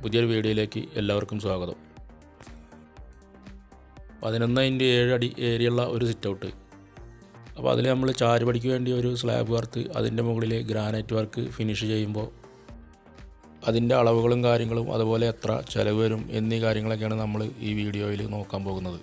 പുതിയൊരു വീഡിയോയിലേക്ക് എല്ലാവർക്കും സ്വാഗതം പതിനൊന്ന് ഇൻറ്റു ഏഴ് അടി ഏരിയുള്ള ഒരു സിറ്റ് ഔട്ട് അപ്പോൾ അതിൽ നമ്മൾ ചാരുപടിക്ക് വേണ്ടി ഒരു സ്ലാബ് വർക്ക് അതിൻ്റെ മുകളിൽ ഗ്രാനൈറ്റ് വർക്ക് ഫിനിഷ് ചെയ്യുമ്പോൾ അതിൻ്റെ അളവുകളും കാര്യങ്ങളും അതുപോലെ എത്ര ചിലവ് വരും എന്നീ കാര്യങ്ങളൊക്കെയാണ് നമ്മൾ ഈ വീഡിയോയിൽ നോക്കാൻ പോകുന്നത്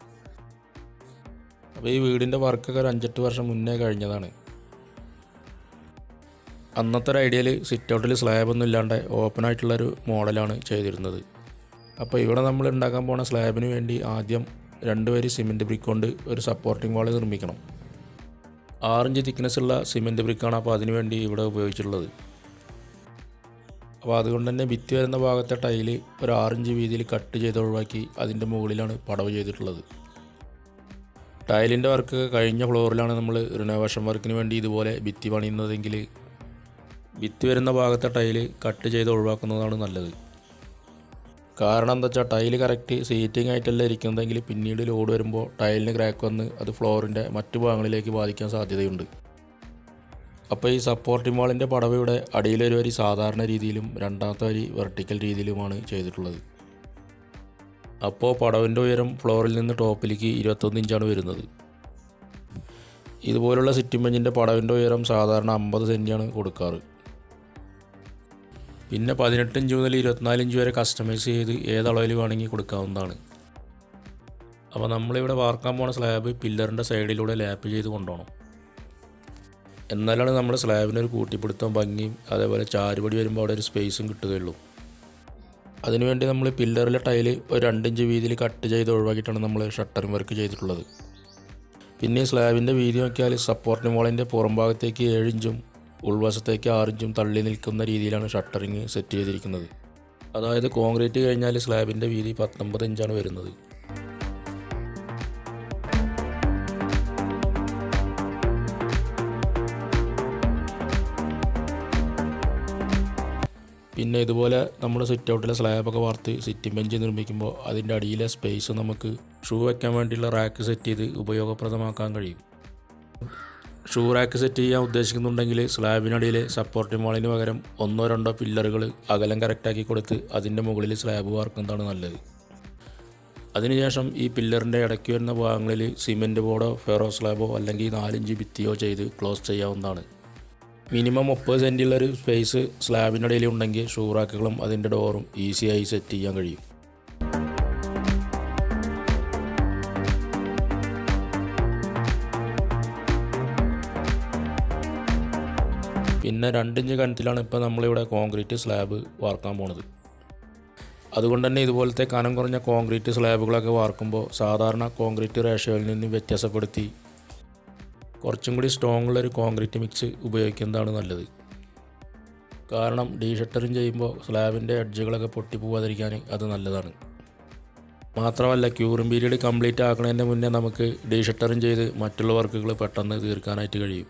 അപ്പോൾ ഈ വീടിൻ്റെ വർക്കൊക്കെ ഒരു അഞ്ചെട്ട് വർഷം മുന്നേ കഴിഞ്ഞതാണ് അന്നത്തെ ഒരു ഐഡിയയിൽ സിറ്റ് ഔട്ടിൽ സ്ലാബൊന്നും ഇല്ലാണ്ട് ഓപ്പൺ ആയിട്ടുള്ളൊരു മോഡലാണ് ചെയ്തിരുന്നത് അപ്പോൾ ഇവിടെ നമ്മൾ ഉണ്ടാക്കാൻ പോണ സ്ലാബിന് വേണ്ടി ആദ്യം രണ്ട് വരി സിമെൻറ്റ് ബ്രിക്ക് കൊണ്ട് ഒരു സപ്പോർട്ടിംഗ് വാൾ നിർമ്മിക്കണം ആറിഞ്ച് തിക്നെസ് ഉള്ള സിമെൻറ്റ് ബ്രിക്കാണ് അപ്പോൾ അതിന് വേണ്ടി ഇവിടെ ഉപയോഗിച്ചിട്ടുള്ളത് അപ്പോൾ അതുകൊണ്ട് തന്നെ ഭിത്തി വരുന്ന ഭാഗത്തെ ടൈല് ഒരു ആറിഞ്ച് വീതിയിൽ കട്ട് ചെയ്ത് ഒഴിവാക്കി അതിൻ്റെ മുകളിലാണ് പടവ് ചെയ്തിട്ടുള്ളത് ടൈലിൻ്റെ വർക്ക് കഴിഞ്ഞ ഫ്ലോറിലാണ് നമ്മൾ റിനോവേഷൻ വർക്കിന് വേണ്ടി ഇതുപോലെ ഭിത്തി പണിയുന്നതെങ്കിൽ ഭിത്തി വരുന്ന ഭാഗത്തെ ടൈല് കട്ട് ചെയ്ത് ഒഴിവാക്കുന്നതാണ് നല്ലത് കാരണം എന്താ വെച്ചാൽ ടൈല് കറക്റ്റ് സീറ്റിംഗ് ആയിട്ടല്ല ഇരിക്കുന്നതെങ്കിൽ പിന്നീട് ലോഡ് വരുമ്പോൾ ടൈലിന് ക്രാക്ക് വന്ന് അത് ഫ്ലോറിൻ്റെ മറ്റു ഭാഗങ്ങളിലേക്ക് ബാധിക്കാൻ സാധ്യതയുണ്ട് അപ്പോൾ ഈ സപ്പോർട്ടിംഗ് വാളിൻ്റെ പടവ് ഇവിടെ അടിയിലൊരു വരി സാധാരണ രീതിയിലും രണ്ടാമത്തെ വരി വെർട്ടിക്കൽ രീതിയിലുമാണ് ചെയ്തിട്ടുള്ളത് അപ്പോൾ പടവിൻ്റെ ഉയരം ഫ്ലോറിൽ നിന്ന് ടോപ്പിലേക്ക് ഇരുപത്തൊന്ന് ഇഞ്ചാണ് വരുന്നത് ഇതുപോലുള്ള സിറ്റിംഗ് ബെഞ്ചിൻ്റെ പടവിൻ്റെ ഉയരം സാധാരണ അമ്പത് സെൻറ്റിയാണ് കൊടുക്കാറ് പിന്നെ പതിനെട്ട് ഇഞ്ച് മുതൽ ഇരുപത്തിനാല് ഇഞ്ച് വരെ കസ്റ്റമൈസ് ചെയ്ത് ഏതളവിൽ വേണമെങ്കിൽ കൊടുക്കാവുന്നതാണ് അപ്പോൾ നമ്മളിവിടെ വാർക്കാൻ പോണ സ്ലാബ് പില്ലറിൻ്റെ സൈഡിലൂടെ ലാപ്പ് ചെയ്ത് കൊണ്ടുപോകണം എന്നാലാണ് നമ്മുടെ സ്ലാബിനൊരു കൂട്ടിപ്പിടുത്തം ഭംഗിയും അതേപോലെ ചാരുപടി വരുമ്പോൾ അവിടെ ഒരു സ്പേസും കിട്ടുകയുള്ളൂ അതിനുവേണ്ടി നമ്മൾ പില്ലറിലെ ടൈല് ഒരു രണ്ടിഞ്ച് വീതിയിൽ കട്ട് ചെയ്ത് ഒഴിവാക്കിയിട്ടാണ് നമ്മൾ ഷട്ടറിങ് വർക്ക് ചെയ്തിട്ടുള്ളത് പിന്നെ ഈ സ്ലാബിൻ്റെ വീതി നോക്കിയാൽ സപ്പോർട്ടിംഗ് മോളിൻ്റെ പുറം ഭാഗത്തേക്ക് ഏഴിഞ്ചും ഉൾവശത്തേക്ക് ആറിഞ്ചും തള്ളി നിൽക്കുന്ന രീതിയിലാണ് ഷട്ടറിങ് സെറ്റ് ചെയ്തിരിക്കുന്നത് അതായത് കോൺക്രീറ്റ് കഴിഞ്ഞാൽ സ്ലാബിൻ്റെ വീതി പത്തൊമ്പത് ഇഞ്ചാണ് വരുന്നത് പിന്നെ ഇതുപോലെ നമ്മുടെ സിറ്റ് ഔട്ടിലെ സ്ലാബൊക്കെ വാർത്ത് സിറ്റിംഗ് ബെഞ്ച് നിർമ്മിക്കുമ്പോൾ അതിൻ്റെ അടിയിലെ സ്പേസ് നമുക്ക് ഷൂ വയ്ക്കാൻ വേണ്ടിയുള്ള റാക്ക് സെറ്റ് ചെയ്ത് ഉപയോഗപ്രദമാക്കാൻ കഴിയും ഷൂ റാക്ക് സെറ്റ് ചെയ്യാൻ ഉദ്ദേശിക്കുന്നുണ്ടെങ്കിൽ സ്ലാബിനടിയിൽ സപ്പോർട്ടിംഗ് വാളിന് പകരം ഒന്നോ രണ്ടോ പില്ലറുകൾ അകലം കറക്റ്റാക്കി കൊടുത്ത് അതിൻ്റെ മുകളിൽ സ്ലാബ് വാർക്കുന്നതാണ് നല്ലത് അതിനുശേഷം ഈ പില്ലറിൻ്റെ ഇടയ്ക്ക് വരുന്ന ഭാഗങ്ങളിൽ സിമെൻറ്റ് ബോർഡോ ഫെറോ സ്ലാബോ അല്ലെങ്കിൽ നാലിഞ്ച് ഭിത്തിയോ ചെയ്ത് ക്ലോസ് ചെയ്യാവുന്നതാണ് മിനിമം മുപ്പത് സെൻറ്റുള്ളൊരു സ്പേസ് സ്ലാബിനിടയിൽ ഉണ്ടെങ്കിൽ ഷൂ റാക്കുകളും അതിൻ്റെ ഡോറും ഈസിയായി സെറ്റ് ചെയ്യാൻ കഴിയും പിന്നെ രണ്ടിഞ്ച് കനത്തിലാണ് ഇപ്പോൾ നമ്മളിവിടെ കോൺക്രീറ്റ് സ്ലാബ് വാർക്കാൻ പോണത് അതുകൊണ്ട് തന്നെ ഇതുപോലത്തെ കനം കുറഞ്ഞ കോൺക്രീറ്റ് സ്ലാബുകളൊക്കെ വാർക്കുമ്പോൾ സാധാരണ കോൺക്രീറ്റ് റേഷ്യോയിൽ നിന്ന് വ്യത്യാസപ്പെടുത്തി കുറച്ചും കൂടി സ്ട്രോങ് ഉള്ളൊരു കോൺക്രീറ്റ് മിക്സ് ഉപയോഗിക്കുന്നതാണ് നല്ലത് കാരണം ഡീ ഷട്ടറിങ് ചെയ്യുമ്പോൾ സ്ലാബിൻ്റെ എഡ്ജുകളൊക്കെ പൊട്ടിപ്പോവാതിരിക്കാൻ അത് നല്ലതാണ് മാത്രമല്ല ക്യൂറിംഗ് പീരീഡ് കംപ്ലീറ്റ് ആക്കുന്നതിൻ്റെ മുന്നേ നമുക്ക് ഡീ ഷട്ടറിങ് ചെയ്ത് മറ്റുള്ള വർക്കുകൾ പെട്ടെന്ന് തീർക്കാനായിട്ട് കഴിയും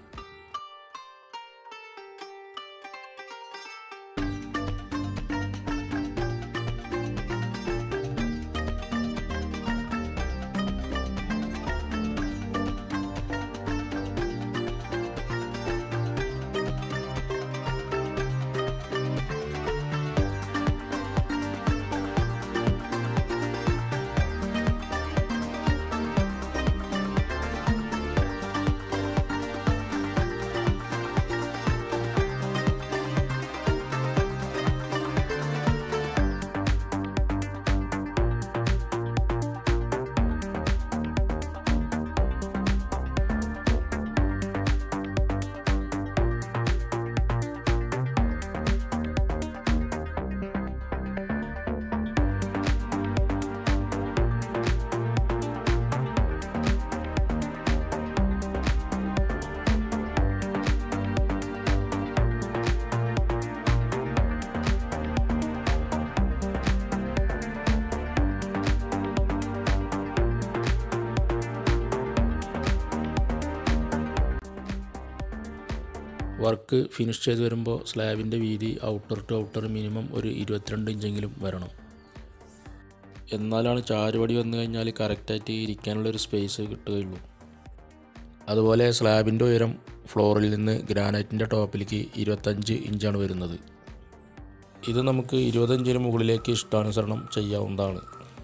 വർക്ക് ഫിനിഷ് ചെയ്ത് വരുമ്പോൾ സ്ലാബിൻ്റെ വീതി ഔട്ടർ ടു ഔട്ടർ മിനിമം ഒരു ഇരുപത്തിരണ്ട് ഇഞ്ചെങ്കിലും വരണം എന്നാലാണ് ചാരുപടി വന്നു കഴിഞ്ഞാൽ കറക്റ്റായിട്ട് ഇരിക്കാനുള്ളൊരു സ്പേസ് കിട്ടുകയുള്ളൂ അതുപോലെ സ്ലാബിൻ്റെ ഉയരം ഫ്ലോറിൽ നിന്ന് ഗ്രാനൈറ്റിൻ്റെ ടോപ്പിലേക്ക് ഇരുപത്തഞ്ച് ഇഞ്ചാണ് വരുന്നത് ഇത് നമുക്ക് ഇരുപത്തഞ്ചിന് മുകളിലേക്ക് ഇഷ്ടാനുസരണം ചെയ്യാവുന്നതാണ്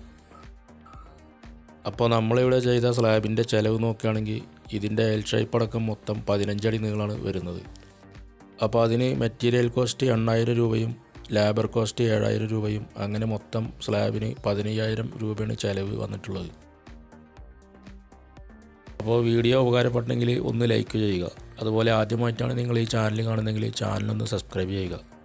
അപ്പോൾ നമ്മളിവിടെ ചെയ്ത സ്ലാബിൻ്റെ ചിലവ് നോക്കുകയാണെങ്കിൽ ഇതിൻ്റെ എൽ ഷേപ്പ് അടക്കം മൊത്തം പതിനഞ്ചടി നീളമാണ് വരുന്നത് അപ്പോൾ അതിന് മെറ്റീരിയൽ കോസ്റ്റ് എണ്ണായിരം രൂപയും ലേബർ കോസ്റ്റ് ഏഴായിരം രൂപയും അങ്ങനെ മൊത്തം സ്ലാബിന് പതിനയ്യായിരം രൂപയാണ് ചിലവ് വന്നിട്ടുള്ളത് അപ്പോൾ വീഡിയോ ഉപകാരപ്പെട്ടെങ്കിൽ ഒന്ന് ലൈക്ക് ചെയ്യുക അതുപോലെ ആദ്യമായിട്ടാണ് നിങ്ങൾ ഈ ചാനൽ കാണുന്നതെങ്കിൽ ചാനലൊന്ന് സബ്സ്ക്രൈബ് ചെയ്യുക